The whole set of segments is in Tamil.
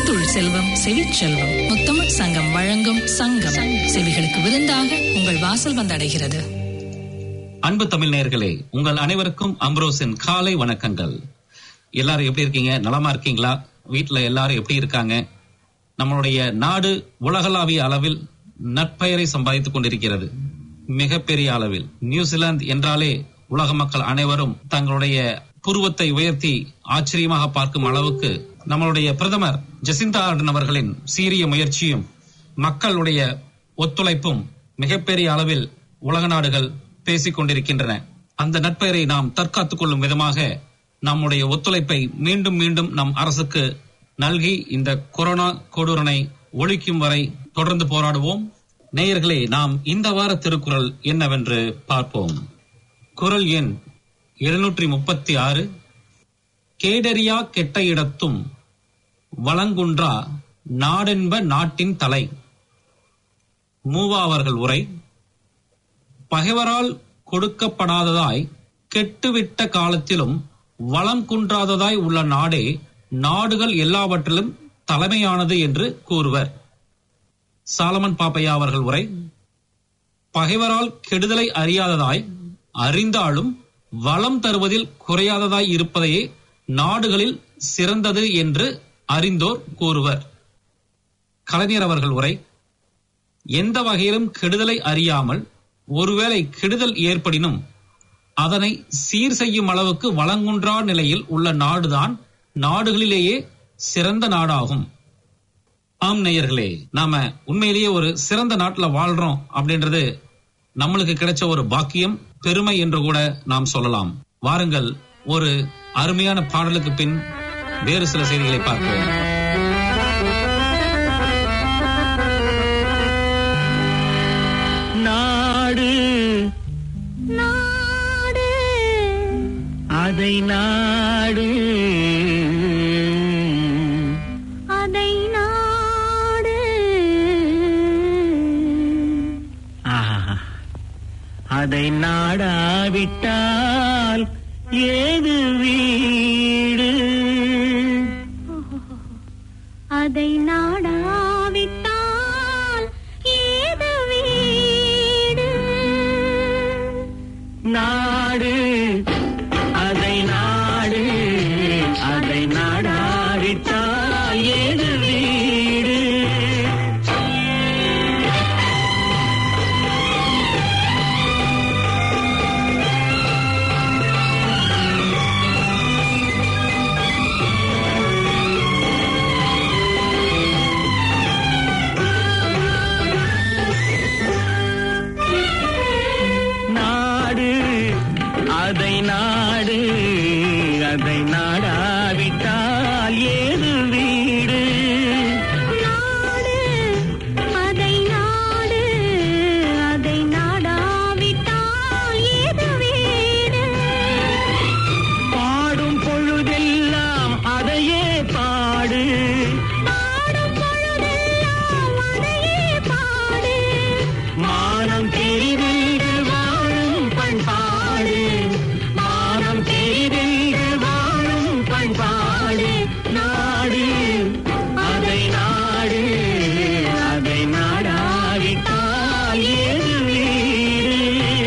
முத்துள் செல்வம் செவிச்செல்வம் முத்தமிழ் சங்கம் வழங்கும் சங்கம் செவிகளுக்கு விருந்தாக உங்கள் வாசல் வந்தடைகிறது அன்பு தமிழ் நேயர்களே உங்கள் அனைவருக்கும் அம்ரோஸின் காலை வணக்கங்கள் எல்லாரும் எப்படி இருக்கீங்க நலமா இருக்கீங்களா வீட்டுல எல்லாரும் எப்படி இருக்காங்க நம்மளுடைய நாடு உலகளாவிய அளவில் நற்பெயரை சம்பாதித்துக் கொண்டிருக்கிறது மிகப்பெரிய அளவில் நியூசிலாந்து என்றாலே உலக மக்கள் அனைவரும் தங்களுடைய புருவத்தை உயர்த்தி ஆச்சரியமாக பார்க்கும் அளவுக்கு நம்மளுடைய பிரதமர் ஜெசிந்தா ஆர்டன் அவர்களின் சீரிய முயற்சியும் மக்களுடைய ஒத்துழைப்பும் மிகப்பெரிய அளவில் உலக நாடுகள் பேசிக் கொண்டிருக்கின்றன அந்த நட்பெயரை நாம் தற்காத்துக் கொள்ளும் விதமாக நம்முடைய ஒத்துழைப்பை மீண்டும் மீண்டும் நம் அரசுக்கு நல்கி இந்த கொரோனா கொடூரனை ஒழிக்கும் வரை தொடர்ந்து போராடுவோம் நேயர்களே நாம் இந்த வார திருக்குறள் என்னவென்று பார்ப்போம் குறள் எண் எழுநூற்றி முப்பத்தி ஆறு கேடரியா கெட்ட இடத்தும் வளங்குன்றா நாடென்ப நாட்டின் தலை மூவா அவர்கள் உரை பகைவரால் கொடுக்கப்படாததாய் கெட்டுவிட்ட காலத்திலும் வளம் குன்றாததாய் உள்ள நாடே நாடுகள் எல்லாவற்றிலும் தலைமையானது என்று கூறுவர் சாலமன் பாப்பையா அவர்கள் உரை பகைவரால் கெடுதலை அறியாததாய் அறிந்தாலும் வளம் தருவதில் குறையாததாய் இருப்பதையே நாடுகளில் சிறந்தது என்று அறிந்தோர் கூறுவர் கலைஞர் அவர்கள் உரை எந்த வகையிலும் கெடுதலை அறியாமல் ஒருவேளை கெடுதல் ஏற்படினும் அதனை சீர் செய்யும் அளவுக்கு வளங்குன்றா நிலையில் உள்ள நாடுதான் நாடுகளிலேயே சிறந்த நாடாகும் ஆம் நேயர்களே நாம உண்மையிலேயே ஒரு சிறந்த நாட்டுல வாழ்றோம் அப்படின்றது நம்மளுக்கு கிடைச்ச ஒரு பாக்கியம் பெருமை என்று கூட நாம் சொல்லலாம் வாருங்கள் ஒரு அருமையான பாடலுக்கு பின் வேறு சில செய்திகளை பார்ப்போம் நாடு நாடு அதை நாடு அதை நாடு ஆஹா. அதை நாடாவிட்டால் ஏது வீடு அதை நாடாவிட்டால் ஏது வீடு நாடு அதை நாடு அதை நாடாவிட்டால் ஏது வீடு நாடு அதை நாடு அதை நாடாவிட்டால் ஏது வீடு நாடு அதை நாடு அதை நாடாவிட்டால் ஏது வீடு பாடும் பொழுதெல்லாம் அதையே பாடு பாடும் பொழுதெல்லாம் அதையே பாடு மானம் தெரிதென்று வாழும் பண்பாடு மானம் தெரிதென்று வாழும் பண்பாடு நாடு அதை நாடு அதை நாடாவிட்டால் ஏது வீடு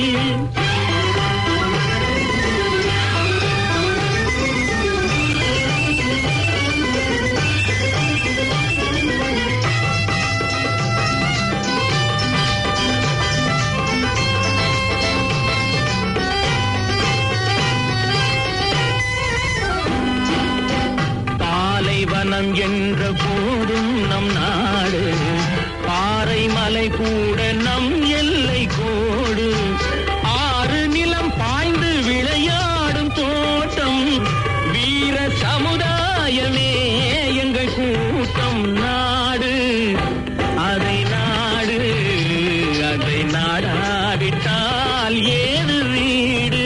பாலைவனம் என்ற போதும் நம் நாடு பாறை மலை கூட நம் எல்லை கோடு ஆறு நிலம் பாய்ந்து விளையாடும் தோட்டம் வீர சமுதாயமே எங்கள் கூட்டம் நாடு அதை நாடு அதை நாடாவிட்டால் ஏது வீடு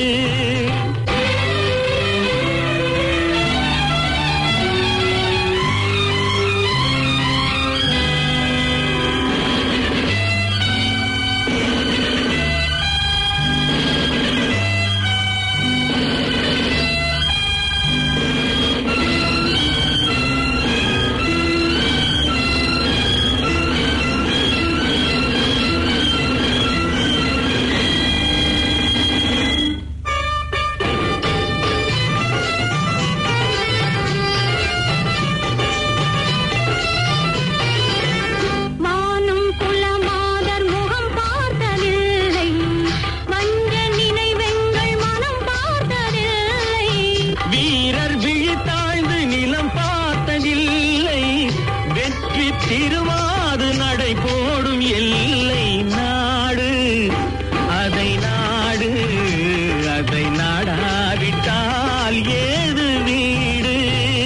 அதை நாடாவிட்டால் ஏது வீடு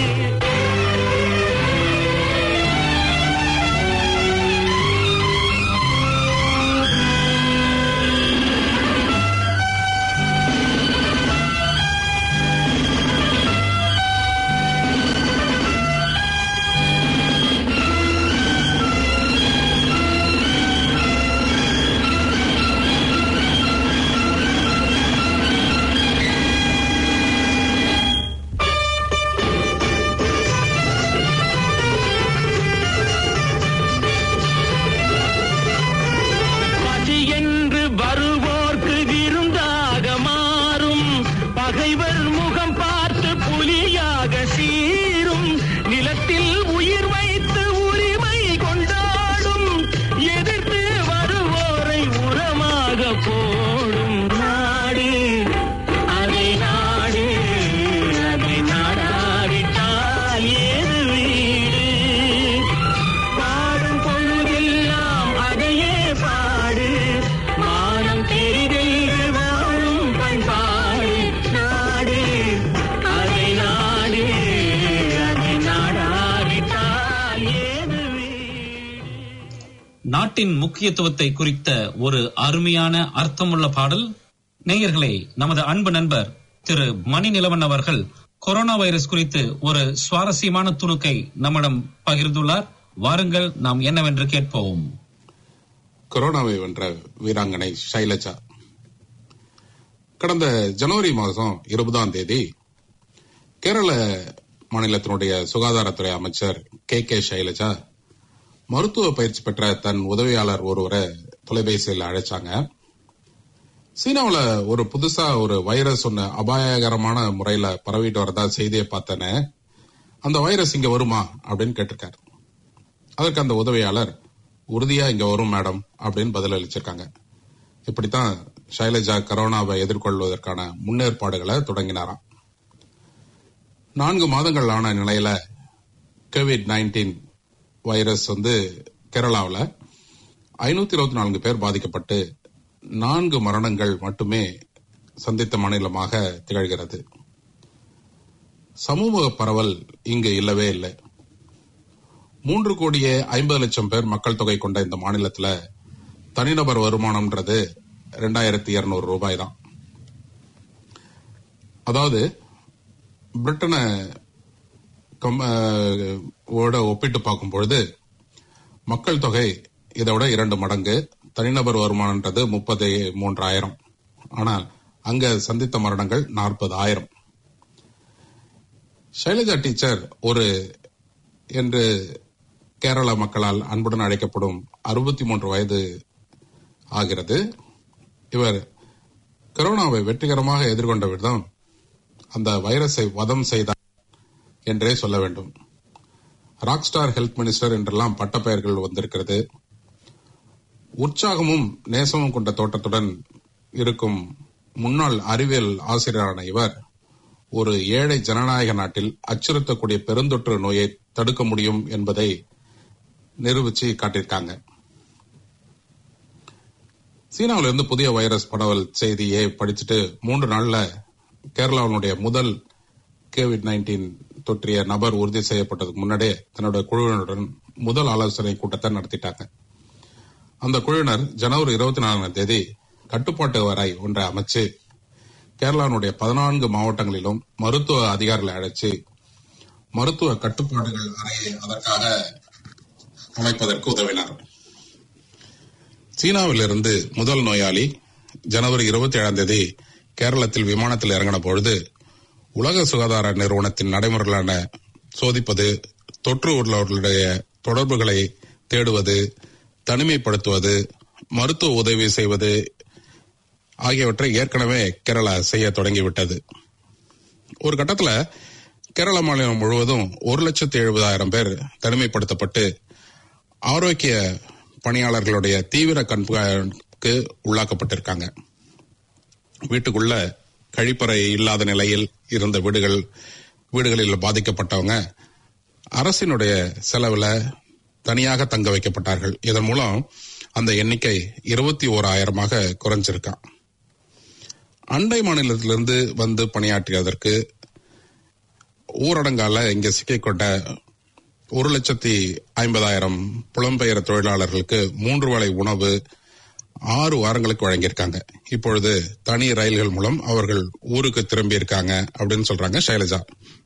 பசி என்று வருவோர்க்கு விருந்தாக மாறும் பகைவர் முகம் பார்த்து புலியாக சீரும் நிலத்தில் உயிர் வைத்து உரிமை கொண்டாடும் எதிர்த்து வருவோரை உரமாக போடும் நாடு அதை நாடு அதை நாடாவிட்டால் ஏது வீடு பாடும் பொழுதெல்லாம் அதையே பாடு மானம் பெரிதென்று வாழும் பண்பாடு நாடு அதை நாடு அதை நாடாவிட்டால் ஏது வீடு நாட்டின் முக்கியத்துவத்தை குறித்த ஒரு அருமையான அர்த்தமுள்ள பாடல் நேயர்களே நமது அன்பு நண்பர் திரு மணிநிலவன் அவர்கள் கொரோனா வைரஸ் குறித்து ஒரு சுவாரஸ்யமான துணுக்கை நம்மிடம் பகிர்ந்துள்ளார் வாருங்கள் நாம் என்னவென்று கேட்போம் கொரோனாவை வென்ற வீராங்கனை ஷைலஜா கடந்த ஜனவரி மாதம் இருபதாம் தேதி கேரள மாநிலத்தினுடைய சுகாதாரத்துறை அமைச்சர் கே கே ஷைலஜா மருத்துவ பயிற்சி பெற்ற தன் உதவியாளர் ஒருவரை தொலைபேசியில் அழைச்சாங்க சீனாவுல ஒரு புதுசா ஒரு வைரஸ் ஒன்னு அபாயகரமான முறையில பரவிட்டு வரதா செய்தியை பார்த்தேன்னு அந்த வைரஸ் இங்க வருமா அப்படின்னு கேட்டிருக்காரு அதற்கு அந்த உதவியாளர் உறுதியா இங்க வரும் மேடம் அப்படின்னு பதில் அளிச்சிருக்காங்க இப்படித்தான் ஷைலஜா கரோனாவை எதிர்கொள்வதற்கான முன்னேற்பாடுகளை தொடங்கினாராம் நான்கு மாதங்கள் ஆன நிலையில கோவிட் நைன்டீன் வைரஸ் வந்து கேரளாவில் ஐநூத்தி இருபத்தி நான்கு பேர் பாதிக்கப்பட்டு நான்கு மரணங்கள் மட்டுமே சந்தித்த மாநிலமாக திகழ்கிறது சமூக பரவல் இங்கு இல்லவே இல்லை மூன்று கோடியே ஐம்பது லட்சம் பேர் மக்கள் தொகை கொண்ட இந்த மாநிலத்துல தனிநபர் வருமானம்ன்றது ரெண்டாயிரத்தி இருநூறு ரூபாய் தான் அதாவது பிரிட்டனை கம்- அஹ், ஓட ஒப்பிட்டு பார்க்கும் பொழுது மக்கள் தொகை இதை விட இரண்டு மடங்கு தனிநபர் வருமானம்ன்றது முப்பது மூன்றாயிரம் ஆனால் அங்க சந்தித்த மரணங்கள் நாற்பது ஆயிரம் ஷைலஜா டீச்சர் ஒரு என்று கேரள மக்களால் அன்புடன் அழைக்கப்படும் அறுபத்தி மூன்று வயது ஆகிறது இவர் கொரோனாவை வெற்றிகரமாக எதிர்கொண்ட விதம் அந்த வைரஸை வதம் செய்தார் என்றே சொல்ல வேண்டும் ராக்ஸ்டார் ஹெல்த் மினிஸ்டர் என்றெல்லாம் பட்டப்பெயர்கள் வந்திருக்கிறது உற்சாகமும் நேசமும் கொண்ட தோட்டத்துடன் இருக்கும் முன்னாள் அறிவியல் ஆசிரியரான இவர் ஒரு ஏழை ஜனநாயக நாட்டில் அச்சுறுத்தக்கூடிய பெருந்தொற்று நோயை தடுக்க முடியும் என்பதை நிரூபிச்சு காட்டியிருக்காங்க சீனாவில இருந்து புதிய வைரஸ் பரவல் செய்தியை படிச்சுட்டு மூன்று நாள்ல கேரளாவினுடைய முதல் கோவிட் நைன்டீன் தொற்றிய நபர் உறுதி செய்யப்பட்டதுக்கு முன்னாடியே தன்னுடைய குழுவினருடன் முதல் ஆலோசனை கூட்டத்தை நடத்திட்டாங்க அந்த குழுவினர் ஜனவரி இருபத்தி நான்காம் தேதி கட்டுப்பாட்டு வரை ஒன்றை அமைச்சு கேரளாவுடைய பதினான்கு மாவட்டங்களிலும் மருத்துவ அதிகாரிகளை அழைச்சு மருத்துவ கட்டுப்பாடுகள் அறையை அதற்காக அமைப்பதற்கு உதவினார் சீனாவிலிருந்து முதல் நோயாளி ஜனவரி இருபத்தி ஏழாம் தேதி கேரளத்தில் விமானத்தில் இறங்கின பொழுது உலக சுகாதார நிறுவனத்தின் நடைமுறைகளான சோதிப்பது தொற்று உள்ளவர்களுடைய தொடர்புகளை தேடுவது தனிமைப்படுத்துவது மருத்துவ உதவி செய்வது ஆகியவற்றை ஏற்கனவே கேரளா செய்ய தொடங்கிவிட்டது ஒரு கட்டத்துல கேரள மாநிலம் முழுவதும் ஒரு லட்சத்தி எழுபதாயிரம் பேர் தனிமைப்படுத்தப்பட்டு ஆரோக்கிய பணியாளர்களுடைய தீவிர கண்காணிப்புக்கு உள்ளாக்கப்பட்டிருக்காங்க வீட்டுக்குள்ள கழிப்பறை இல்லாத நிலையில் இருந்த வீடுகள் வீடுகளில் பாதிக்கப்பட்டவங்க அரசினுடைய செலவுல தனியாக தங்க வைக்கப்பட்டார்கள் இதன் மூலம் அந்த எண்ணிக்கை இருபத்தி ஓராயிரமாக குறைஞ்சிருக்கான் அண்டை மாநிலத்திலிருந்து வந்து பணியாற்றியதற்கு ஊரடங்கால இங்க சிக்கிக்கொண்ட ஒரு லட்சத்தி ஐம்பதாயிரம் புலம்பெயர் தொழிலாளர்களுக்கு மூன்று வேளை உணவு ஆறு வாரங்களுக்கு வழங்கியிருக்காங்க இப்பொழுது தனி ரயில்கள் மூலம் அவர்கள் ஊருக்கு திரும்பி இருக்காங்க அப்படின்னு சொல்றாங்க சைலஜா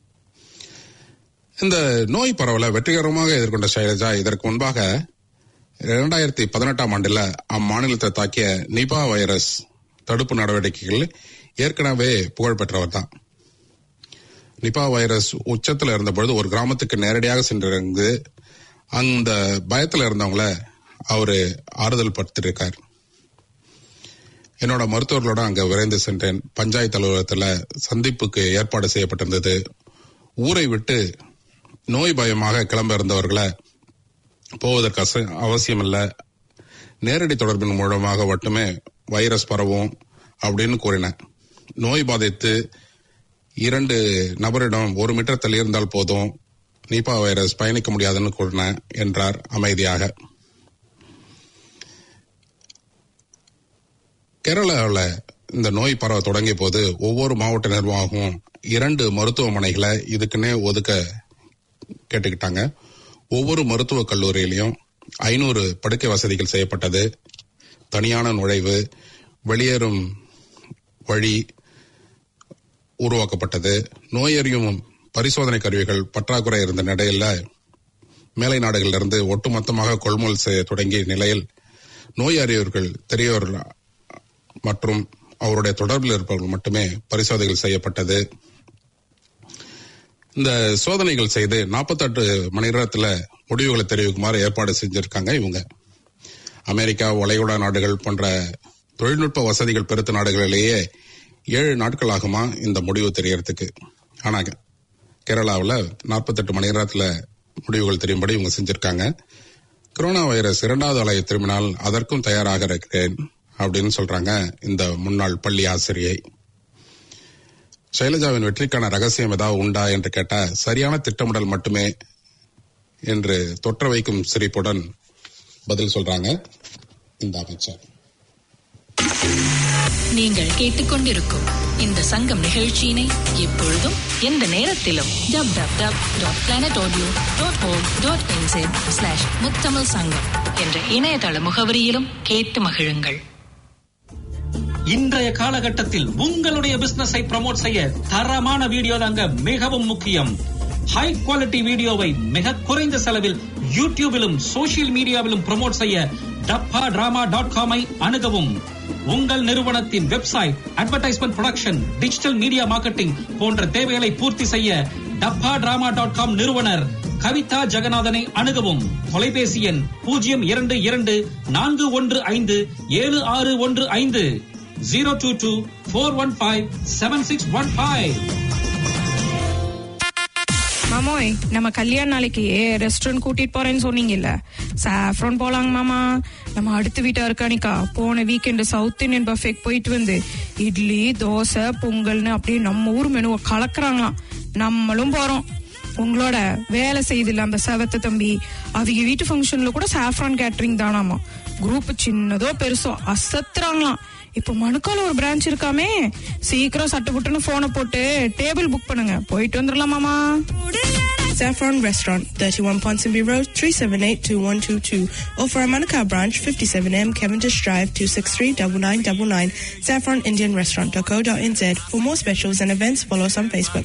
இந்த நோய் பரவலை வெற்றிகரமாக எதிர்கொண்ட சைலஜா இதற்கு முன்பாக இரண்டாயிரத்தி பதினெட்டாம் ஆண்டுல அம்மாநிலத்தை தாக்கிய நிபா வைரஸ் தடுப்பு நடவடிக்கைகள் ஏற்கனவே புகழ் பெற்றவர் தான் நிபா வைரஸ் உச்சத்துல இருந்தபொழுது ஒரு கிராமத்துக்கு நேரடியாக சென்றிருந்து அந்த பயத்துல இருந்தவங்கள அவரு ஆறுதல் படுத்திருக்கார் என்னோட மருத்துவர்களோட அங்க விரைந்து சென்றேன் பஞ்சாயத்து அலுவலகத்துல சந்திப்புக்கு ஏற்பாடு செய்யப்பட்டிருந்தது ஊரை விட்டு நோய் பயமாக கிளம்ப இருந்தவர்களை போவதற்கு அச- அவசியம் இல்ல நேரடி தொடர்பின் மூலமாக மட்டுமே வைரஸ் பரவும் அப்படின்னு கூறினேன் நோய் பாதித்து இரண்டு நபரிடம் ஒரு மீட்டர் தள்ளி இருந்தால் போதும் நிபா வைரஸ் பயணிக்க முடியாதுன்னு கூறினேன் என்றார் அமைதியாக கேரளாவில் இந்த நோய் பரவ தொடங்கிய போது ஒவ்வொரு மாவட்ட நிர்வாகமும் இரண்டு மருத்துவமனைகளை இதுக்குன்னே ஒதுக்க கேட்டுக்கிட்டாங்க ஒவ்வொரு மருத்துவக் கல்லூரியிலையும் ஐநூறு படுக்கை வசதிகள் செய்யப்பட்டது தனியான நுழைவு வெளியேறும் வழி உருவாக்கப்பட்டது நோயறியும் பரிசோதனை கருவிகள் பற்றாக்குறை இருந்த நிலையில மேலை நாடுகளிலிருந்து ஒட்டுமொத்தமாக கொள்முதல் செய்ய தொடங்கிய நிலையில் நோய் அறியவர்கள் தெரியவர்கள் மற்றும் அவருடைய தொடர்பில் இருப்பவர்கள் மட்டுமே பரிசோதனைகள் செய்யப்பட்டது இந்த சோதனைகள் செய்து 48 மணி நேரத்துல முடிவுகளை தெரிவிக்குமாறு ஏற்பாடு செஞ்சிருக்காங்க இவங்க அமெரிக்கா வளைகுடா நாடுகள் போன்ற தொழில்நுட்ப வசதிகள் பெருத்த நாடுகளிலேயே ஏழு நாட்கள் ஆகுமா இந்த முடிவு தெரியறதுக்கு ஆனா கேரளாவில் 48 மணி நேரத்துல முடிவுகள் தெரியும்படி இவங்க செஞ்சிருக்காங்க கொரோனா வைரஸ் இரண்டாவது அலையை திரும்பினால் அதற்கும் தயாராக இருக்கிறேன் அப்படின்னு சொல்றாங்க இந்த முன்னாள் பள்ளி ஆசிரியை சைலஜாவின் வெற்றிக்கான ரகசியம் ஏதாவது உண்டா என்று கேட்டா சரியான திட்டமிடல் மட்டுமே என்று தொற்ற வைக்கும் சிரிப்புடன் பதில் சொல்றாங்க இந்த அமைச்சர் நீங்கள் கேட்டுக்கொண்டிருக்கும் இந்த சங்கம் நிகழ்ச்சியினை எப்பொழுதும் எந்த நேரத்திலும் W W W dot planet audio dot co dot N Z slash Muthamizh Sangam என்ற இணையதள முகவரியிலும் கேட்டு மகிழுங்கள் இன்றைய காலகட்டத்தில் உங்களுடைய பிசினஸை ப்ரமோட் செய்ய தரமான வீடியோ தாங்க மிகவும் முக்கியம் ஹை குவாலிட்டி வீடியோவை மிக குறைந்த செலவில் யூடியூபிலும் சோஷியல் மீடியாவிலும் ப்ரமோட் செய்ய டப்பா டிராமா டாட் காமை அணுகவும் உங்கள் நிறுவனத்தின் website advertisement production digital media marketing போன்ற தேவைகளை பூர்த்தி செய்ய டப்பா டிராமா டாட் காம் நிறுவனர் கவிதா ஜெகநாதனை அணுகவும் தொலைபேசி எண் பூஜ்ஜியம் இரண்டு இரண்டு நான்கு ஒன்று ஐந்து ஏழு ஆறு ஒன்று ஐந்து zero two two four one five seven six one five மாமோய் நம்ம கல்யாண நாளைக்கு ரெஸ்டாரண்ட் கூட்டிட்டு போறேன்னு சொன்னீங்கல்ல சாஃப்ரான் போலாங்க மாமா நம்ம அடுத்த வீட்டா இருக்கானிக்கா போன வீக்கெண்டு சவுத் இந்தியன் பஃபேக்கு போயிட்டு வந்து இட்லி தோசை பொங்கல்னு அப்படியே நம்ம ஊர் மெனுவை கலக்குறாங்களாம் நம்மளும் போறோம் உங்களோட வேலை செய்தில்ல அந்த செவத்த தம்பி அவங்க வீட்டு ஃபங்க்ஷன்ல கூட சாஃப்ரான் கேட்டரிங் தானாமா குரூப் சின்னதோ பெருசோ அசத்துறாங்களாம் இப்போ மணுக்கால ஒரு பிரான்ச் இருக்காமே சீக்கிரம் சட்டு புட்டுன்னு போனை போட்டு டேபிள் புக் பண்ணுங்க போயிட்டு வந்துடலாம் மாமா Saffron Restaurant, 31 Ponsonby Road, 378-2122. Or for our Manukau branch, 57M Cavendish Drive, 263-9999. SaffronIndianRestaurant.co.nz. For more specials and events, follow us on Facebook.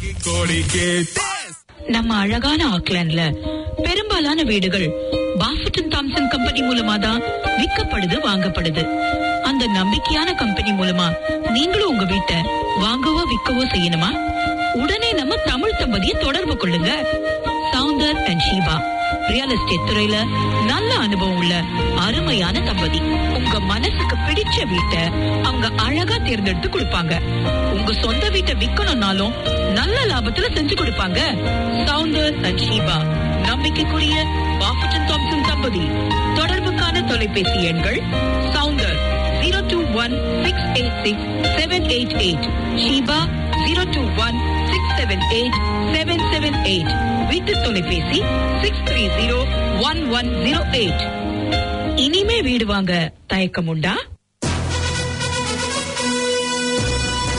நம்ம அழகான ஆக்லாண்ட்ல பெரும்பாலான வீடுகள் பாஃபட்டன் தாம்சன் கம்பெனி மூலமா தான் விற்கப்படுது வாங்கப்படுது அந்த நம்பிக்கையான கம்பெனி மூலமா நீங்களும் உங்க வீட்டை வாங்கவோ விற்கவோ செய்யணுமா உடனே நம்ம தமிழ் தம்பதியை தொடர்பு கொள்ளுங்க Soundar and Sheeba real estate துறையில நல்ல அனுபவம் உள்ள அருமையான தம்பதி உங்க மனசுக்கு பிடிச்ச வீட்டை அவங்க அழகா தேர்ந்தெடுத்து கொடுப்பாங்க உங்க சொந்த வீட்டை விக்கணும்னாலும் நல்ல லாபத்துல செஞ்சு கொடுப்பாங்க சவுந்தர் அண்ட் ஷீபா நம்பிக்கைக்குரிய பாஃபட்டன் தாம்சன் தம்பதி தொடர்புக்கான தொலைபேசி எண்கள் Soundar zero two one six eight six seven eight eight Sheeba zero two one six seven eight seven seven eight வீட்டு தொலைபேசி six three zero one one zero eight இனிமே வீடு வாங்க தயக்கம் உண்டா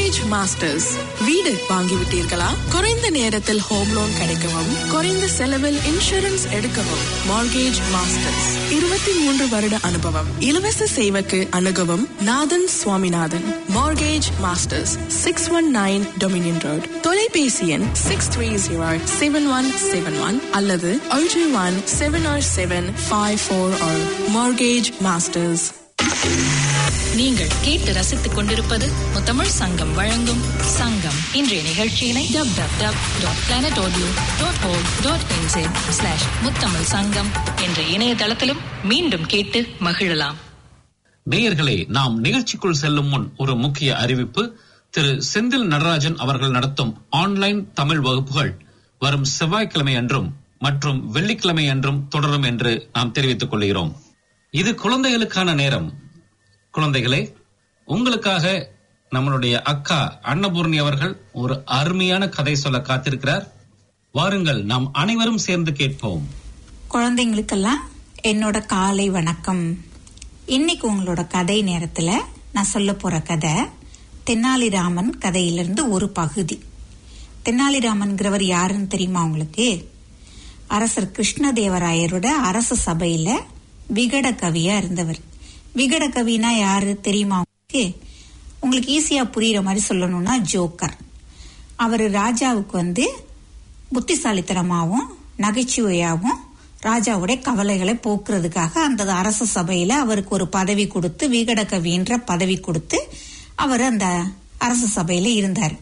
மார்கேஜ் மாஸ்டர்ஸ் வீடு வாங்கிவிட்டீர்களா குறைந்த நேரத்தில் ஹோம் லோன் கிடைக்கவும் குறைந்த செலவில் இன்சூரன்ஸ் எடுக்கவும் மார்கேஜ் மாஸ்டர்ஸ் இருபத்தி மூன்று வருட அனுபவம் இலவச சேவைக்கு அணுகவும் Nathan Swaminathan mortgage masters six one nine dominion road தொலைபேசி எண் six three zero seven one seven one அல்லது ஒன்று one seven or seven five four or mortgage masters நீங்கள் கேட்டு ரசித்துக் கொண்டிருப்பது முத்தமிழ் சங்கம் வழங்கும் சங்கம் இன்றைய நிகழ்ச்சியினை W W W dot planet audio dot com dot N Z slash Muthamizh Sangam என்ற இணையதளத்திலும் மீண்டும் கேட்டு மகிழலாம் நேயர்களே நாம் நிகழ்ச்சிக்குள் செல்லும் முன் ஒரு முக்கிய அறிவிப்பு திரு செந்தில் நடராஜன் அவர்கள் நடத்தும் ஆன்லைன் தமிழ் வகுப்புகள் வரும் செவ்வாய்க்கிழமை அன்றும் மற்றும் வெள்ளிக்கிழமை அன்றும் தொடரும் என்று நாம் தெரிவித்துக் கொள்கிறோம் இது குழந்தைகளுக்கான நேரம் குழந்தைகளே உங்களுக்காக நம்மளுடைய அக்கா அன்னபூர்ணி அவர்கள் ஒரு அருமையான கதை சொல்ல காத்திருக்கிறார் வாருங்கள் நாம் அனைவரும் சேர்ந்து கேட்போம் குழந்தைங்களுக்கெல்லாம் என்னோட காலை வணக்கம் இன்னைக்கு உங்களோட கதை நேரத்துல நான் சொல்ல போற கதை தென்னாலிராமன் கதையிலிருந்து ஒரு பகுதி தென்னாலிராமன்கிறவர் யாருன்னு தெரியுமா உங்களுக்கு அரசர் கிருஷ்ணதேவராயரோட அரச சபையில விகட கவியா இருந்தவர் விகட கவினா யாரு தெரியுமா உங்களுக்கு உங்களுக்கு ஈஸியா புரியுற மாதிரி சொல்லணும்னா ஜோக்கர் அவர் ராஜாவுக்கு வந்து புத்திசாலித்தனமாகவும் நகைச்சுவையாகவும் ராஜாவுடைய கவலைகளை போக்குறதுக்காக அந்த அரச சபையில அவருக்கு ஒரு பதவி கொடுத்து விகட கவின்ற பதவி கொடுத்து அவர் அந்த அரச சபையில இருந்தார்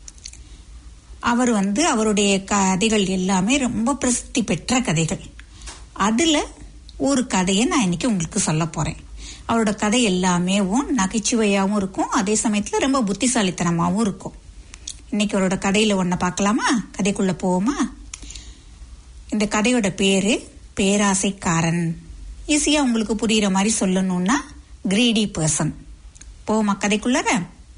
அவர் வந்து அவருடைய கதைகள் எல்லாமே ரொம்ப பிரசித்தி பெற்ற கதைகள் அதுல ஒரு கதையை நான் இன்னைக்கு உங்களுக்கு சொல்ல போறேன் அவரோட கதை எல்லாமே நகைச்சுவையாகவும் இருக்கும் அதே சமயத்துல ரொம்ப புத்திசாலித்தனமாகவும் இருக்கும் இன்னைக்கு அவரோட கதையில ஒன்ன பார்க்கலாமா கதைக்குள்ள போவோமா இந்த கதையோட பேரு பேராசைக்காரன் ஈஸியா உங்களுக்கு புரியுற மாதிரி சொல்லணும்னா கிரீடி பர்சன் போவோமா கதைக்குள்ளற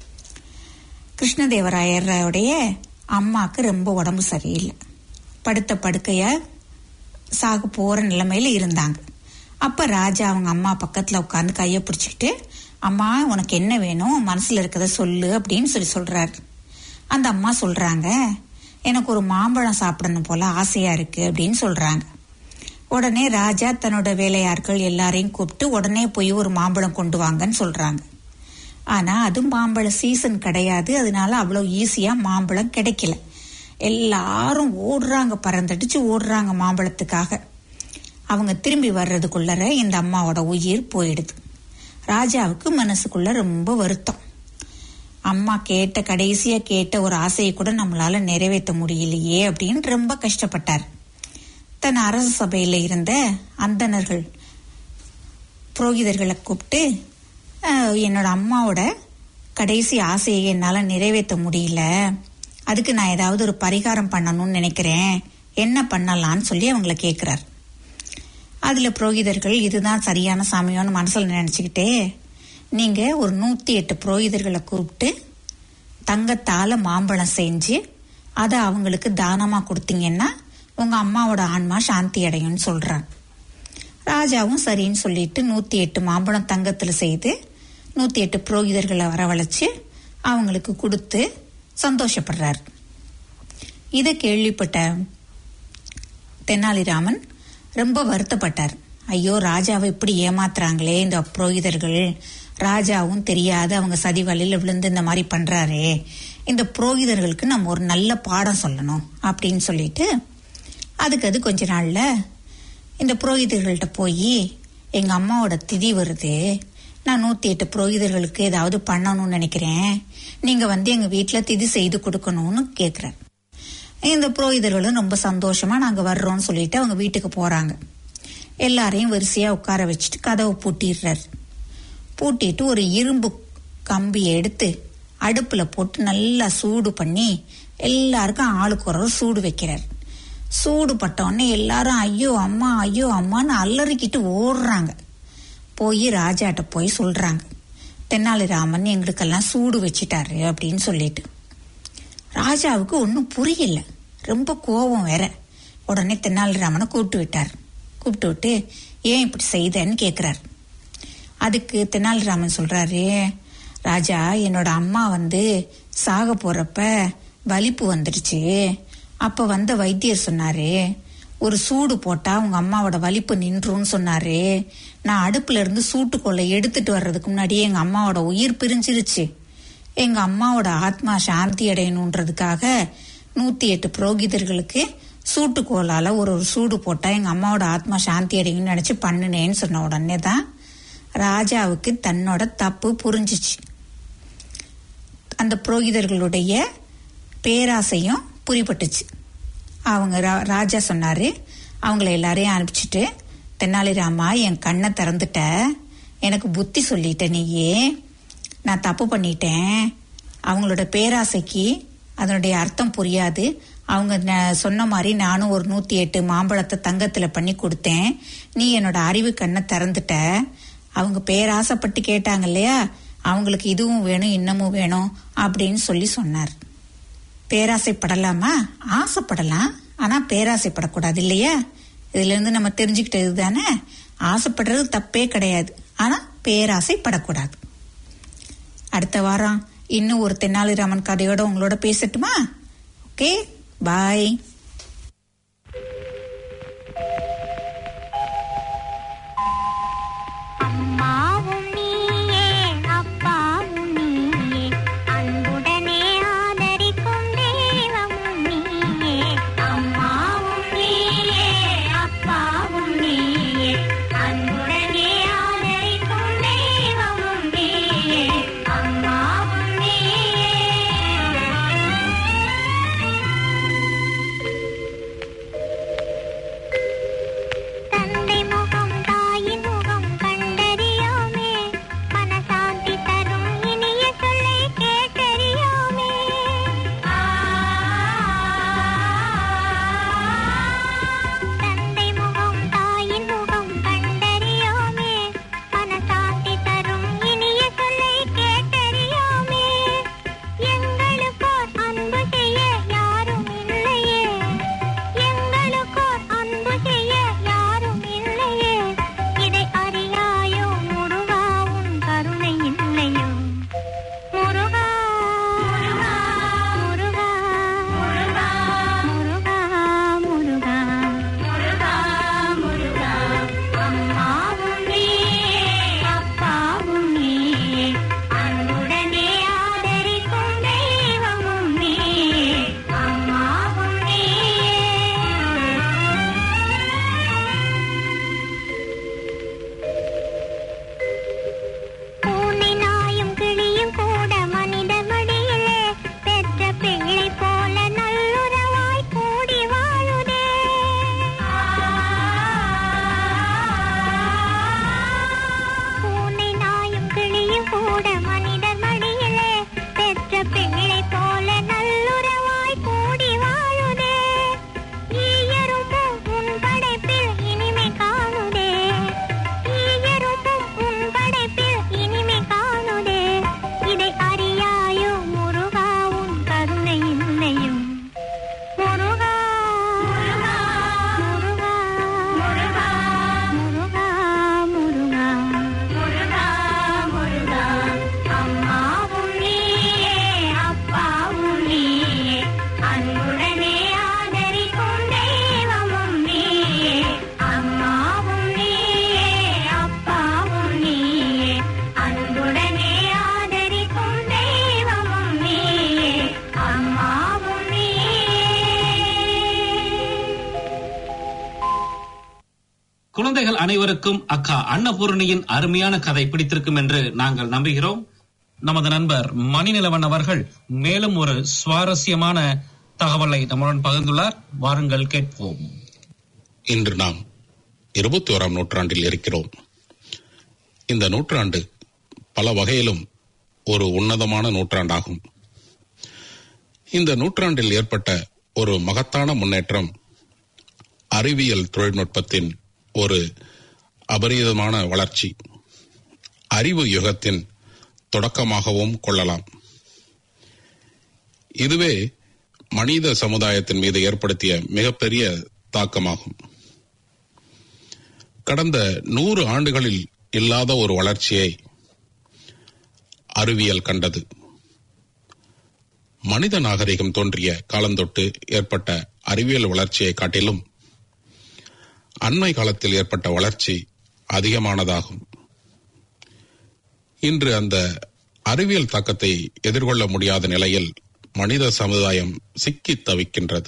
கிருஷ்ணதேவராயருடைய அம்மாக்கு ரொம்ப உடம்பு சரியில்லை படுத்த படுக்கைய சாக போற நிலைமையில இருந்தாங்க அப்ப ராஜா அவங்க அம்மா பக்கத்துல உட்காந்து கைய பிடிச்சிக்கிட்டு அம்மா உனக்கு என்ன வேணும் மனசுல இருக்கத சொல்லு அப்படின்னு சொல்லி சொல்றாரு அந்த அம்மா சொல்றாங்க எனக்கு ஒரு மாம்பழம் சாப்பிடணும் போல ஆசையா இருக்கு அப்படின்னு சொல்றாங்க உடனே ராஜா தன்னோட வேலையாட்கள் எல்லாரையும் கூப்பிட்டு உடனே போய் ஒரு மாம்பழம் கொண்டு வாங்கன்னு சொல்றாங்க ஆனா அது மாம்பழ சீசன் கிடையாது அதனால அவ்வளவு ஈஸியா மாம்பழம் கிடைக்கல எல்லாரும் ஓடுறாங்க பறந்தடிச்சு ஓடுறாங்க மாம்பழத்துக்காக அவங்க திரும்பி வர்றதுக்குள்ளர இந்த அம்மாவோட உயிர் போயிடுது ராஜாவுக்கு மனசுக்குள்ள ரொம்ப வருத்தம் அம்மா கேட்ட கடைசியா கேட்ட ஒரு ஆசையை கூட நம்மளால நிறைவேற்ற முடியலையே அப்படின்னு ரொம்ப கஷ்டப்பட்டார் தன் அரச சபையில இருந்த அந்தணர்கள் புரோகிதர்களை கூப்பிட்டு "அஹ், என்னோட அம்மாவோட கடைசி ஆசையை என்னால நிறைவேற்ற முடியல அதுக்கு நான் ஏதாவது ஒரு பரிகாரம் பண்ணணும்னு நினைக்கிறேன் என்ன பண்ணலாம்னு சொல்லி அவங்கள கேக்குறார் அதுல புரோகிதர்கள் இதுதான் சரியான சமயம்னு மனசுல நினைச்சுக்கிட்டே நீங்க ஒரு நூத்தி எட்டு புரோகிதர்களை கூப்பிட்டு தங்கத்தால மாம்பழம் செஞ்சு அதை அவங்களுக்கு தானமா கொடுத்தீங்கன்னா உங்க அம்மாவோட ஆன்மா சாந்தி அடையும்னு சொல்றாங்க ராஜாவும் சரின்னு சொல்லிட்டு நூத்தி எட்டு மாம்பழம் தங்கத்துல செய்து நூத்தி எட்டு புரோகிதர்களை வரவழைச்சு அவங்களுக்கு கொடுத்து சந்தோஷப்படுறாரு இதை கேள்விப்பட்ட தெனாலிராமன் ரொம்ப வருத்தப்பட்டார் ஐயோ ராஜாவை இப்படி ஏமாத்துறாங்களே இந்த புரோகிதர்கள் ராஜாவும் தெரியாது அவங்க சதி வலையில விழுந்து இந்த மாதிரி பண்றாரே இந்த புரோகிதர்களுக்கு நம்ம ஒரு நல்ல பாடம் சொல்லணும் அப்படின்னு சொல்லிட்டு அதுக்கு அது கொஞ்ச நாள்ல இந்த புரோகிதர்கள்ட்ட போய் எங்க அம்மாவோட திதி வருது நான் நூத்தி எட்டு புரோகிதர்களுக்கு ஏதாவது பண்ணணும்னு நினைக்கிறேன் நீங்க வந்து எங்க வீட்டுல திதி செய்து கொடுக்கணும்னு கேக்குறாரு இந்த புரோகிதர்களும் ரொம்ப சந்தோஷமா நாங்க வர்றோம்னு சொல்லிட்டு அவங்க வீட்டுக்கு போறாங்க எல்லாரையும் வரிசையா உட்கார வச்சுட்டு கதவை பூட்டிடுறாரு பூட்டிட்டு ஒரு இரும்பு கம்பியை எடுத்து அடுப்புல போட்டு நல்லா சூடு பண்ணி எல்லாருக்கும் ஆளுக்கு ஒரு சூடு வைக்கிறார் சூடு பட்ட உடனே எல்லாரும் ஐயோ அம்மா ஐயோ அம்மான்னு அலறிக்கிட்டு ஓடுறாங்க போய் ராஜாட்ட போய் சொல்றாங்க தென்னாலிராமன் எங்களுக்கெல்லாம் சூடு வச்சிட்டாரு அப்படின்னு சொல்லிட்டு ராஜாவுக்கு ஒன்றும் புரியல ரொம்ப கோபம் வேற உடனே தென்னாலிராமனை கூப்பிட்டு விட்டார் கூப்பிட்டு விட்டு ஏன் இப்படி செய்தேன்னு கேக்குறாரு அதுக்கு தெனாலிராமன் சொல்றாரு ராஜா என்னோட அம்மா வந்து சாக போறப்ப வலிப்பு வந்துடுச்சு அப்ப வந்த வைத்தியர் சொன்னாரு ஒரு சூடு போட்டா உங்க அம்மாவோட வலிப்பு நின்றும்னு சொன்னாரு நான் அடுப்புல இருந்து சூட்டுக்கொள்ளை எடுத்துட்டு வர்றதுக்கு முன்னாடியே எங்க அம்மாவோட உயிர் பிரிஞ்சிருச்சு எங்க அம்மாவோட ஆத்மா சாந்தி அடையணுன்றதுக்காக நூத்தி எட்டு புரோகிதர்களுக்கு சூட்டுக்கோலால ஒரு ஒரு சூடு போட்டா எங்க அம்மாவோட ஆத்மா சாந்தி அடையும்னு நினைச்சு பண்ணுனேன்னு சொன்ன உடனே தான் ராஜாவுக்கு தன்னோட தப்பு புரிஞ்சிச்சு அந்த புரோகிதர்களுடைய பேராசையும் புரிபட்டுச்சு அவங்க ரா- ராஜா சொன்னாரு அவங்கள எல்லாரையும் அனுப்பிச்சிட்டு தெனாலிராமா என் கண்ணை திறந்துட்ட எனக்கு புத்தி சொல்லிட்ட நீயே நான் தப்பு பண்ணிட்டேன் அவங்களோட பேராசைக்கு அதனுடைய அர்த்தம் புரியாது அவங்க ந- சொன்ன மாதிரி நானும் ஒரு நூத்தி எட்டு மாம்பழத்தை தங்கத்துல பண்ணி கொடுத்தேன் நீ என்னோட அறிவு கண்ணை திறந்துட்ட அவங்க பேராசைப்பட்டு கேட்டாங்க இல்லையா அவங்களுக்கு இதுவும் வேணும் இன்னமும் வேணும் அப்படின்னு சொல்லி சொன்னார் பேராசைப்படலாமா ஆசைப்படலாம் ஆனா பேராசைப்படக்கூடாது இல்லையா இதுல இருந்து நம்ம தெரிஞ்சுக்கிட்டது தானே ஆசைப்படுறது தப்பே கிடையாது ஆனா பேராசைப்படக்கூடாது அடுத்த வாரம் இன்னும் ஒரு தென்னாலிராமன் கதையோட உங்களோட பேசட்டுமா ஓகே பாய் அம்மாவும் நீயே அப்பாவும் நீயே அன்புடனே ஆதரிக்கும் தெய்வமும் நீயே அம்மாவும் நீயே அப்பாவும் நீயே அன்புடனே ஆதரிக்கும் தெய்வமும் நீயே அம்மாவும் நீயே தந்தை முகம் தாயின் முகம் கண்டறியோமே மனசாந்தி தரும் இனிய சொல்லை கேட்டறியோமே தந்தை முகம் தாயின் முகம் கண்டறியோமே மனசாந்தி தரும் இனிய சொல்லை கேட்டறியோமே எங்களுக்கோர் அன்பு செய்ய யாரும் இல்லையே எங்களுக்கோர் அன்பு செய்ய யாரும் இல்லையே இதை அறியாயோ முருகா உன் கருணை இல்லையோ முருகா முருகா முருகா முருகா முருகா முருகா முருகா அம்மாவும் நீயே அப்பாவும் நீயே அன்புடனே ஆதரிக்கும் தெய்வமும் நீயே அம்மாவும் நீயே பூனை நாயும் கிளியும் கூட மனித மடியிலே பெற்ற பிள்ளை போல நல்லுறவாய் கூடி வாழுதே பூனை நாயும் கிளியும் கூட மனித மடியிலே பெற்ற பிள்ளை போல நல்லுறவாய் கூடி வாழுதே ஈயரும்பும் உன் படைப்பில் இனிமை காணுதே ஈயரும்பும் உன் படைப்பில் இனிமை காணுதே இதை அறியாயோ முருகா உன் கருணை இல்லையோ முருகா முருகா முருகா முருகா முருகா முருகா முருகா அம்மாவும் நீயே அப்பாவும் நீயே அன்புடனே ஆதரிக்கும் தெய்வமும் நீயே அம்மாவும் நீயே அப்பாவும் நீயே அன்புடனே ஆதரிக்கும் தெய்வமும் நீயே அம்மாவும் நீயே குழந்தைகள் அனைவருக்கும் அக்கா அன்னபூரணியின் அருமையான கதை பிடித்திருக்கும் என்று நாங்கள் நம்புகிறோம் நமது நண்பர் மணிநிலவன் அவர்கள் மேலும் ஒரு சுவாரஸ்யமான தகவலை நம்முடன் பகிர்ந்துள்ளார் வாருங்கள் கேட்போம் இன்று நாம் இருபத்தி ஓராம் நூற்றாண்டில் இருக்கிறோம் இந்த நூற்றாண்டு பல வகையிலும் ஒரு உன்னதமான நூற்றாண்டாகும் இந்த நூற்றாண்டில் ஏற்பட்ட ஒரு மகத்தான முன்னேற்றம் அறிவியல் தொழில்நுட்பத்தின் ஒரு அபரிதமான வளர்ச்சி அறிவு யுகத்தின் தொடக்கமாகவும் கொள்ளலாம் இதுவே மனித சமுதாயத்தின் மீது ஏற்படுத்திய மிகப்பெரிய தாக்கமாகும் கடந்த நூறு ஆண்டுகளில் இல்லாத ஒரு வளர்ச்சியை அறிவியல் கண்டது மனித நாகரிகம் தோன்றிய காலந்தொட்டு ஏற்பட்ட அறிவியல் வளர்ச்சியை காட்டிலும் அண்மை காலத்தில் ஏற்பட்ட வளர்ச்சி அதிகமானதாகும் இன்று அந்த அறிவியல் தாக்கத்தை எதிர்கொள்ள முடியாத நிலையில் மனித சமுதாயம் சிக்கித் தவிக்கின்றது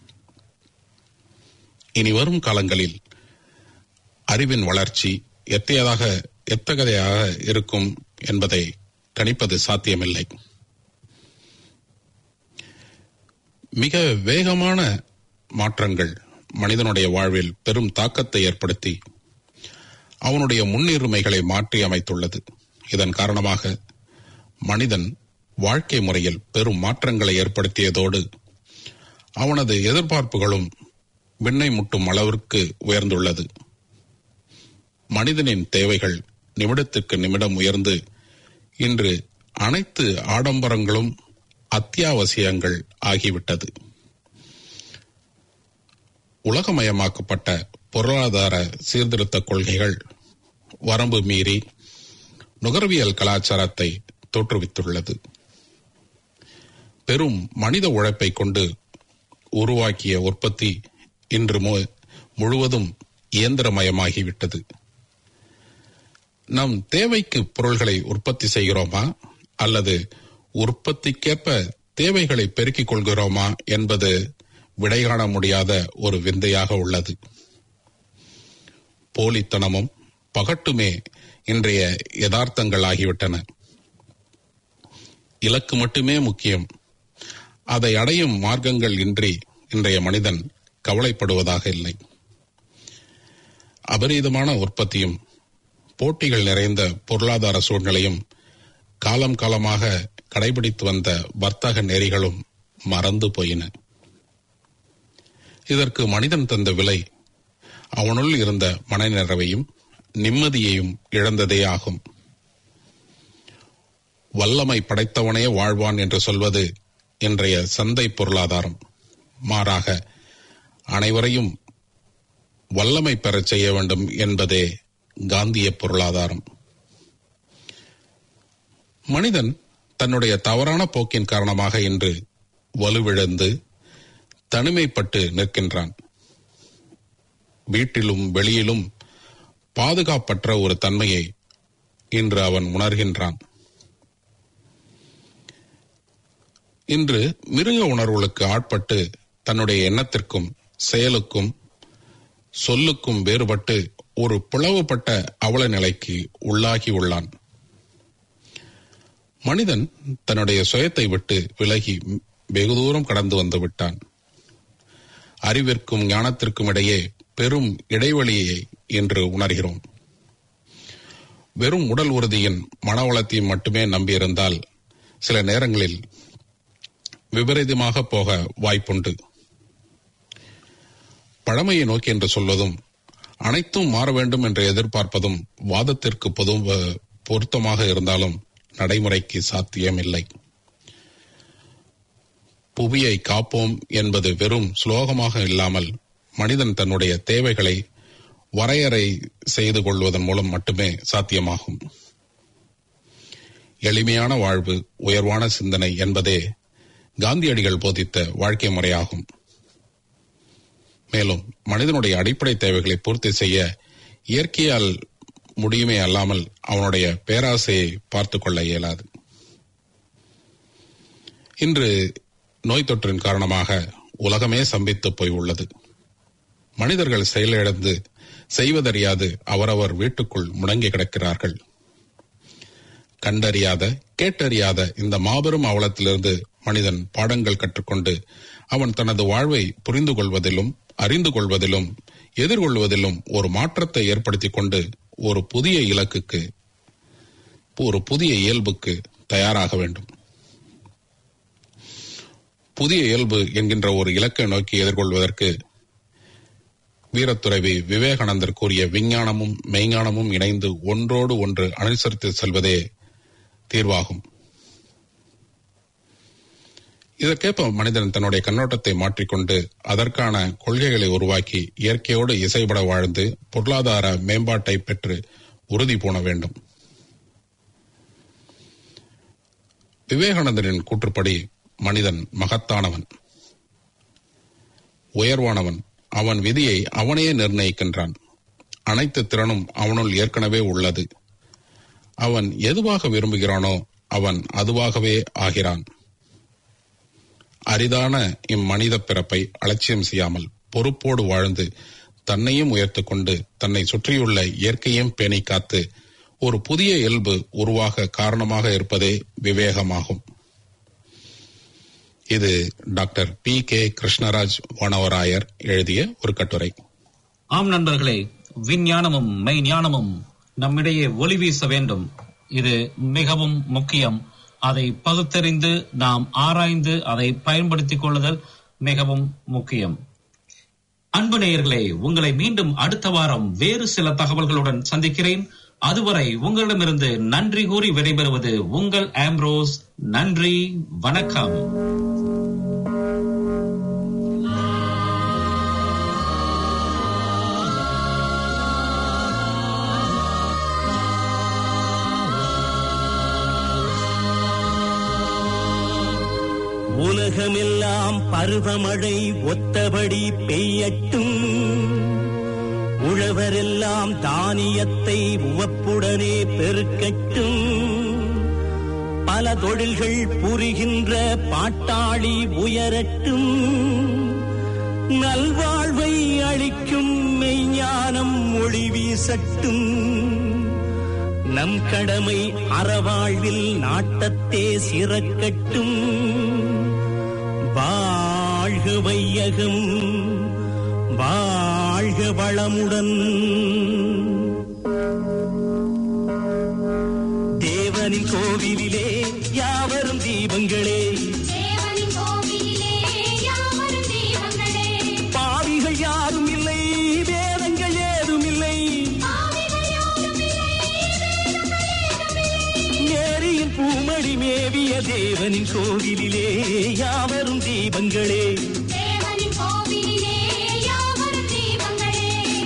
இனி வரும் காலங்களில் அறிவின் வளர்ச்சி எத்தையதாக எத்தகையதாக இருக்கும் என்பதை கணிப்பது சாத்தியமில்லை மிக வேகமான மாற்றங்கள் மனிதனுடைய வாழ்வில் பெரும் தாக்கத்தை ஏற்படுத்தி அவனுடைய முன்னுரிமைகளை மாற்றி அமைத்துள்ளது இதன் காரணமாக மனிதன் வாழ்க்கை முறையில் பெரும் மாற்றங்களை ஏற்படுத்தியதோடு அவனது எதிர்பார்ப்புகளும் விண்ணை முட்டும் அளவிற்கு உயர்ந்துள்ளது மனிதனின் தேவைகள் நிமிடத்திற்கு நிமிடம் உயர்ந்து இன்று அனைத்து ஆடம்பரங்களும் அத்தியாவசியங்கள் ஆகிவிட்டது உலகமயமாக்கப்பட்ட பொருளாதார சீர்திருத்த கொள்கைகள் வரம்பு மீறி நுகர்வியல் கலாச்சாரத்தை தோற்றுவித்துள்ளது பெரும் மனித உழைப்பை கொண்டு உருவாக்கிய உற்பத்தி இன்று மு- முழுவதும் இயந்திரமயமாகிவிட்டது நம் தேவைக்கு பொருள்களை உற்பத்தி செய்கிறோமா அல்லது உற்பத்திக்கேற்ப தேவைகளை பெருக்கிக் கொள்கிறோமா என்பது விடை காண முடியாத ஒரு விந்தையாக உள்ளது போலித்தனமும் பகட்டுமே இன்றைய யதார்த்தங்கள் ஆகிவிட்டன இலக்கு மட்டுமே முக்கியம் அதை அடையும் மார்க்கங்கள் இன்றி இன்றைய மனிதன் கவலைப்படுவதாக இல்லை அபரீதமான உற்பத்தியும் போட்டிகள் நிறைந்த பொருளாதார சூழ்நிலையும் காலம் காலமாக கடைபிடித்து வந்த வர்த்தக நெறிகளும் மறந்து போயின இதற்கு மனிதன் தந்த விலை அவனுள் இருந்த மனநிறைவையும் நிம்மதியையும் இழந்ததே ஆகும் வல்லமை படைத்தவனே வாழ்வான் என்று சொல்வது இன்றைய சந்தை பொருளாதாரம் மாறாக அனைவரையும் வல்லமை பெறச் செய்ய வேண்டும் என்பதே காந்திய பொருளாதாரம் மனிதன் தன்னுடைய தவறான போக்கின் காரணமாக இன்று வலுவிழந்து தனிமைப்பட்டு நிற்கின்றான் வீட்டிலும் வெளியிலும் பாதுகாப்பற்ற ஒரு தன்மையை இன்று அவன் உணர்கின்றான் இன்று மிருக உணர்வுகளுக்கு ஆட்பட்டு தன்னுடைய எண்ணத்திற்கும் செயலுக்கும் சொல்லுக்கும் வேறுபட்டு ஒரு பிளவுபட்ட அவல நிலைக்கு உள்ளாகி உள்ளான் மனிதன் தன்னுடைய சுயத்தை விட்டு விலகி வெகு தூரம் கடந்து வந்து விட்டான் அறிவிற்கும் ஞானத்திற்கும் இடையே பெரும் இடைவெளியை இன்று உணர்கிறோம் வெறும் உடல் உறுதியின் மனவளத்தையும் மட்டுமே நம்பியிருந்தால் சில நேரங்களில் விபரீதமாக போக வாய்ப்புண்டு பழமையை நோக்கி என்று சொல்வதும் அனைத்தும் மாற வேண்டும் என்று எதிர்பார்ப்பதும் வாதத்திற்கு பொது பொருத்தமாக இருந்தாலும் நடைமுறைக்கு சாத்தியமில்லை புவியை காப்போம் என்பது வெறும் சுலோகமாக இல்லாமல் மனிதன் தன்னுடைய தேவைகளை வரையறை செய்து கொள்வதன் மூலம் மட்டுமே சாத்தியமாகும் எளிமையான வாழ்வு உயர்வான சிந்தனை என்பதே காந்தியடிகள் போதித்த வாழ்க்கை முறையாகும் மேலும் மனிதனுடைய அடிப்படை தேவைகளை பூர்த்தி செய்ய இயற்கையால் முடியுமே அல்லாமல் அவனுடைய பேராசையை பார்த்துக் கொள்ள இயலாது இன்று நோய் தொற்றின் காரணமாக உலகமே சம்பித்து போய் உள்ளது மனிதர்கள் செயலிழந்து செய்வதறியாது அவரவர் வீட்டுக்குள் முடங்கி கிடக்கிறார்கள் கண்டறியாத கேட்டறியாத இந்த மாபெரும் அவலத்திலிருந்து மனிதன் பாடங்கள் கற்றுக்கொண்டு அவன் தனது வாழ்வை புரிந்து கொள்வதிலும் அறிந்து கொள்வதிலும் எதிர்கொள்வதிலும் ஒரு மாற்றத்தை ஏற்படுத்திக் கொண்டு ஒரு புதிய இலக்குக்கு ஒரு புதிய இயல்புக்கு தயாராக வேண்டும் புதிய இயல்பு என்கின்ற ஒரு இலக்கை நோக்கி எதிர்கொள்வதற்கு வீரத்துறவி விவேகானந்தர் கூறிய விஞ்ஞானமும் மெய்ஞானமும் இணைந்து ஒன்றோடு ஒன்று அனுசரித்து செல்வதே தீர்வாகும் இதற்கேற்ப மனிதன் தன்னுடைய கண்ணோட்டத்தை மாற்றிக்கொண்டு அதற்கான கொள்கைகளை உருவாக்கி இயற்கையோடு இசைபட வாழ்ந்து பொருளாதார மேம்பாட்டை பெற்று உறுதி பூண வேண்டும் விவேகானந்தரின் கூற்றுப்படி மனிதன் மகத்தானவன் உயர்வானவன் அவன் விதியை அவனே நிர்ணயிக்கின்றான் அனைத்து திறனும் அவனுள் ஏற்கனவே உள்ளது அவன் எதுவாக விரும்புகிறானோ அவன் அதுவாகவே ஆகிறான் அரிதான இம்மனித பிறப்பை அலட்சியம் செய்யாமல் பொறுப்போடு வாழ்ந்து தன்னையும் உயர்த்திக் கொண்டு தன்னை சுற்றியுள்ள இயற்கையும் பேணி காத்து ஒரு புதிய இயல்பு உருவாக காரணமாக இருப்பதே விவேகமாகும் இது doctor P K Krishnaraj Vanavarayar எழுதிய ஒரு கட்டுரை ஆம் நண்பர்களே விஞ்ஞானமும் மெய்ஞானமும் நம்மிடையே ஒளி வீச வேண்டும் இது மிகவும் முக்கியம் அதை பகுத்தறிந்து நாம் ஆராய்ந்து அதை பயன்படுத்திக் கொள்ளுதல் மிகவும் முக்கியம் அன்பு நேயர்களே உங்களை மீண்டும் அடுத்த வாரம் வேறு சில தகவல்களுடன் சந்திக்கிறேன் அதுவரை உங்களிடமிருந்து நன்றி கூறி விடைபெறுவது உங்கள் ஆம்ரோஸ் நன்றி வணக்கம் உலகமெல்லாம் பருவமழை ஒத்தபடி பெய்யட்டும் உழவரெல்லாம் தானியத்தை உவப்புடனே பெருக்கட்டும் பல தொழில்கள் புரிகின்ற பாட்டாளி உயரட்டும் நல்வாழ்வை அளிக்கும் மெய்ஞானம் ஒளி வீசட்டும் நம் கடமை அறவாழ்வில் நாட்டத்தே சிறக்கட்டும் வாழ்க வையகம் வாழ்க வளமுடன் தேவனின் கோவிலிலே யாவரும் தீபங்களே தேவனின் கோவிலிலே யாவரும் தீபங்களே பாவிகள் யாரும் இல்லை வேதங்கள் ஏதும் இல்லை பாவிகள் யாரும் இல்லை வேதங்கள் ஏதுமில்லை. நேரியின் பூமடி மேவிய தேவனின் கோவிலிலே யாவரும் தீபங்களே தேவனின் கோவிலிலே யாவரும் தீபங்களே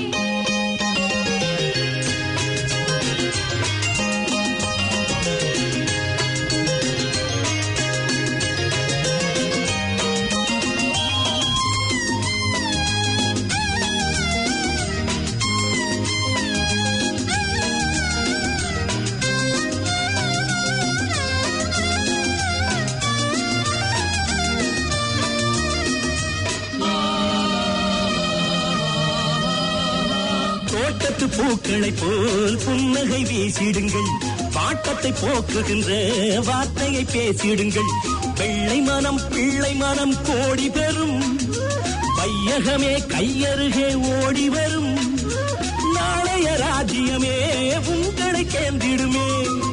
தோட்டத்து பூக்களைப் போல் புன்னகை வீசிடுங்கள் பாட்டத்தை போக்குகின்ற வார்த்தையை பேசிடுங்கள் வெள்ளை மனம் பிள்ளை மனம் கோடி பெறும் வையகமே கையருகே ஓடி வரும் நாளைய ராஜ்யமே உங்களை கேந்திடுமே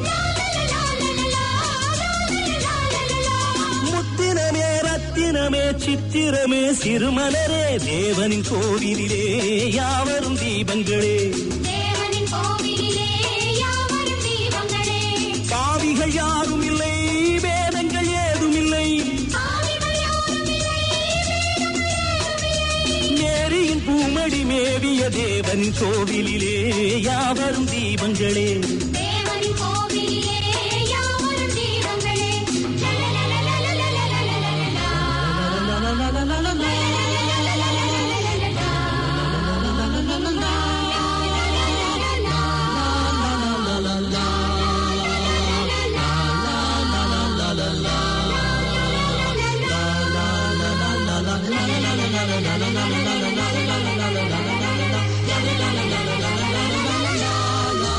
முத்தினமே ரத்தினமே சித்திரமே சிறுமலரே தேவனின் கோவிலிலே யாவரும் தீபங்களே தேவனின் கோவிலிலே யாவரும் தீபங்களே பாவிகள் யாரும் இல்லை வேதங்கள் ஏதும் இல்லை பாவிகள் யாரும் இல்லை மேரியின் பூமடி மேவிய தேவனின் கோவிலிலே யாவரும் தீபங்களே தேவனின் கோவிலிலே யாவரும் தீபங்களே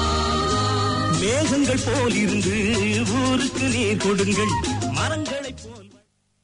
மேகங்கள் போலிருந்து ஊருக்கு நீர் கொடுங்கள் மரங்களைப் போல்